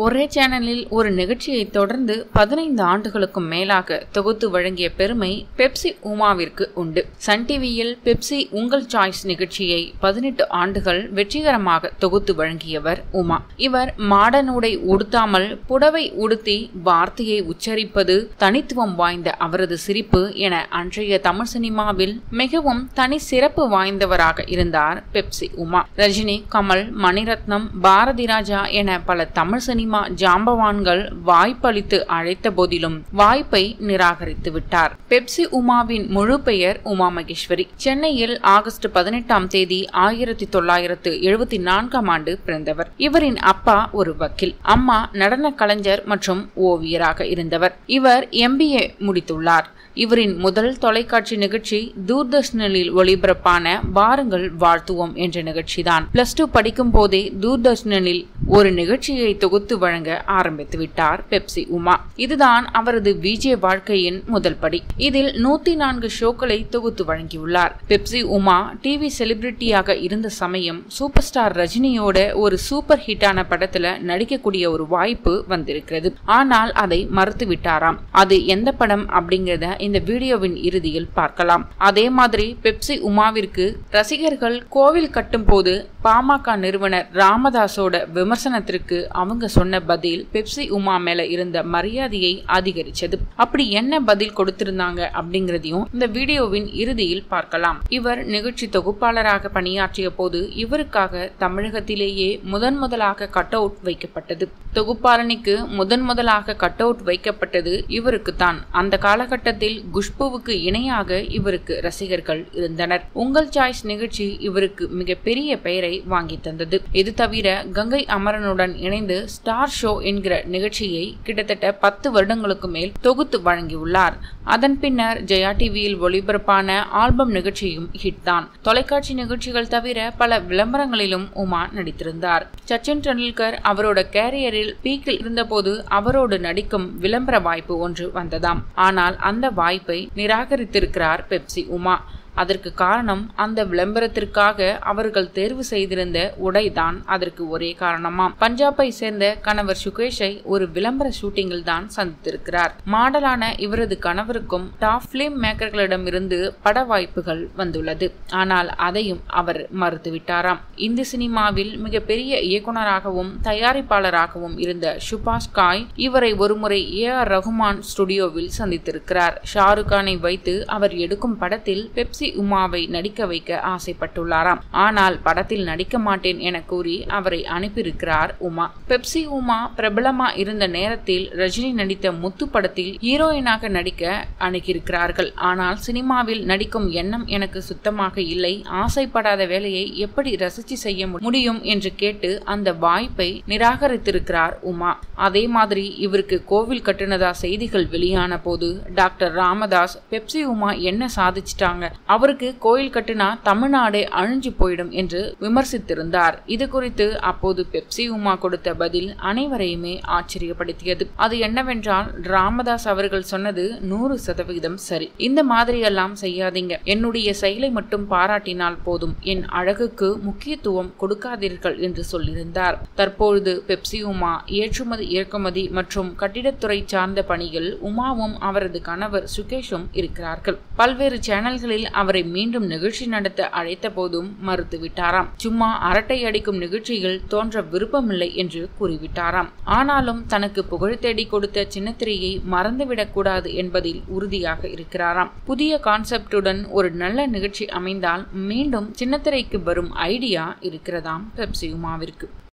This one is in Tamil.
ஒரே சேனலில் ஒரு நிகழ்ச்சியை தொடர்ந்து பதினைந்து ஆண்டுகளுக்கும் மேலாக தொகுத்து வழங்கிய பெருமை பெப்சி உமாவிற்கு உண்டு சன் டிவியில் பெப்சி உங்கள் சாய்ஸ் நிகழ்ச்சியை பதினெட்டு ஆண்டுகள் வெற்றிகரமாக தொகுத்து வழங்கியவர் உமா இவர் மாடனூடை உடுத்தாமல் புடவை உடுத்தி வார்த்தையை உச்சரிப்பது தனித்துவம் வாய்ந்த அவரது சிரிப்பு என அன்றைய தமிழ் சினிமாவில் மிகவும் தனி சிறப்பு வாய்ந்தவராக இருந்தார் பெப்சி உமா ரஜினி கமல் மணிரத்னம் பாரதி ராஜா என பல தமிழ் சினிமா ஜாம்பவான்கள் வாய்ப்பளித்து அழைத்த போதிலும் வாய்ப்பை நிராகரித்து விட்டார் பெப்சி உமாவின் முழு பெயர் உமா மகேஸ்வரி சென்னையில் ஆகஸ்ட் பதினெட்டாம் தேதி ஆயிரத்தி தொள்ளாயிரத்து எழுபத்தி நான்காம் ஆண்டு பிறந்தவர் இவரின் அப்பா ஒரு வக்கீல் அம்மா நடன கலைஞர் மற்றும் ஓவியராக இருந்தவர் இவர் எம்பிஏ முடித்துள்ளார் இவரின் முதல் தொலைக்காட்சி நிகழ்ச்சி தூர்தர்ஷனில் ஒளிபரப்பான வாருங்கள் வாழ்த்துவோம் என்ற நிகழ்ச்சிதான் பிளஸ் டூ படிக்கும் போதே தூர்தர்ஷனில் ஒரு நிகழ்ச்சியை தொகுத்து வழங்க ஆரம்பித்து விட்டார் பெப்சி உமா இதுதான் அவரது விஜே வாழ்க்கையின் முதல் படி இதில் நூத்தி நான்கு ஷோக்களை தொகுத்து வழங்கியுள்ளார் பெப்சி உமா டிவி செலிபிரிட்டியாக இருந்த சமயம் சூப்பர் ஸ்டார் ரஜினியோட ஒரு சூப்பர் ஹிட்டான படத்துல நடிக்கக்கூடிய ஒரு வாய்ப்பு வந்திருக்கிறது ஆனால் அதை மறுத்து விட்டாராம் அது எந்த படம் அப்படிங்கறத இந்த வீடியோவின் இறுதியில் பார்க்கலாம் அதே மாதிரி பெப்சி உமாவிற்கு ரசிகர்கள் கோவில் கட்டும் போது பாமக நிறுவனர் ராமதாஸோட விமர்சனத்திற்கு அவங்க சொன்ன பதில் பெப்சி உமா மேல இருந்த மரியாதையை அதிகரிச்சது அப்படி என்ன பதில் கொடுத்திருந்தாங்க அப்படிங்கறதையும் இந்த வீடியோவின் இறுதியில் பார்க்கலாம் இவர் நிகழ்ச்சி தொகுப்பாளராக பணியாற்றிய போது இவருக்காக தமிழகத்திலேயே முதன் முதலாக கட் அவுட் வைக்கப்பட்டது தொகுப்பாளனிக்கு முதன் முதலாக கட் அவுட் வைக்கப்பட்டது இவருக்கு தான் அந்த காலகட்டத்தில் குஷ்புவுக்கு இணையாக இவருக்கு ரசிகர்கள் இருந்தனர் உங்கள் சாய்ஸ் நிகழ்ச்சி இவருக்கு மிகப்பெரிய பெயரை வாங்கி தந்தது இது தவிர கங்கை அமரனுடன் இணைந்து ஸ்டார் ஷோ என்கிற நிகழ்ச்சியை கிட்டத்தட்ட பத்து வருடங்களுக்கு மேல் தொகுத்து வழங்கியுள்ளார் அதன் பின்னர் ஜெயா டிவியில் ஒளிபரப்பான ஆல்பம் நிகழ்ச்சியும் ஹிட் தான் தொலைக்காட்சி நிகழ்ச்சிகள் தவிர பல விளம்பரங்களிலும் உமா நடித்திருந்தார் சச்சின் டெண்டுல்கர் அவரோட கேரியரில் பீக்கில் இருந்தபோது அவரோடு நடிக்கும் விளம்பர வாய்ப்பு ஒன்று வந்ததாம் ஆனால் அந்த வாய்ப்பை நிராகரித்திருக்கிறார் பெப்சி உமா அதற்கு காரணம் அந்த விளம்பரத்திற்காக அவர்கள் தேர்வு செய்திருந்த உடைதான் அதற்கு ஒரே காரணமாம் பஞ்சாபை சேர்ந்த கணவர் சுகேஷை ஒரு விளம்பர ஷூட்டிங்கில் தான் சந்தித்திருக்கிறார் மாடலான இவரது கணவருக்கும் டாப் பிலிம் மேக்கர்களிடம் இருந்து பட வாய்ப்புகள் வந்துள்ளது ஆனால் அதையும் அவர் மறுத்துவிட்டாராம் இந்தி சினிமாவில் மிகப்பெரிய இயக்குனராகவும் தயாரிப்பாளராகவும் இருந்த சுபாஷ் காய் இவரை ஒருமுறை ஏ ஆர் ரகுமான் ஸ்டுடியோவில் சந்தித்திருக்கிறார் ஷாருக் கானை வைத்து அவர் எடுக்கும் படத்தில் பெப்சி பெப்சி உமாவை நடிக்க வைக்க ஆசைப்பட்டுள்ளாராம் ஆனால் படத்தில் நடிக்க மாட்டேன் என கூறி அவரை அனுப்பியிருக்கிறார் உமா பெப்சி உமா பிரபலமா இருந்த நேரத்தில் ரஜினி நடித்த முத்து படத்தில் ஹீரோயினாக நடிக்க அணுகியிருக்கிறார்கள் ஆனால் சினிமாவில் நடிக்கும் எண்ணம் எனக்கு சுத்தமாக இல்லை ஆசைப்படாத வேலையை எப்படி ரசிச்சு செய்ய முடியும் என்று கேட்டு அந்த வாய்ப்பை நிராகரித்திருக்கிறார் உமா அதே மாதிரி இவருக்கு கோவில் கட்டுனதா செய்திகள் வெளியான போது டாக்டர் ராமதாஸ் பெப்சி உமா என்ன சாதிச்சிட்டாங்க அவருக்கு கோயில் கட்டுனா தமிழ்நாடு அழிஞ்சு போயிடும் என்று விமர்சித்திருந்தார் இது குறித்து அப்போது பெப்சி உமா கொடுத்த பதில் அனைவரையுமே ஆச்சரியப்படுத்தியது அது என்னவென்றால் ராமதாஸ் அவர்கள் சொன்னது நூறு சதவிகிதம் சரி இந்த மாதிரியெல்லாம் செய்யாதீங்க என்னுடைய செயலை மட்டும் பாராட்டினால் போதும் என் அழகுக்கு முக்கியத்துவம் கொடுக்காதீர்கள் என்று சொல்லியிருந்தார் தற்பொழுது பெப்சி உமா ஏற்றுமதி இறக்குமதி மற்றும் கட்டிடத்துறை சார்ந்த பணியில் உமாவும் அவரது கணவர் சுகேஷும் இருக்கிறார்கள் பல்வேறு சேனல்களில் அவரை மீண்டும் நிகழ்ச்சி நடத்த அழைத்த போதும் மறுத்துவிட்டாராம் சும்மா அரட்டை அடிக்கும் நிகழ்ச்சியில் தோன்ற விருப்பமில்லை என்று கூறிவிட்டாராம் ஆனாலும் தனக்கு புகழ் தேடி கொடுத்த சின்னத்திரையை மறந்துவிடக் கூடாது என்பதில் உறுதியாக இருக்கிறாராம் புதிய கான்செப்டுடன் ஒரு நல்ல நிகழ்ச்சி அமைந்தால் மீண்டும் சின்னத்திரைக்கு வரும் ஐடியா இருக்கிறதாம் பெப்சி உமாவிற்கு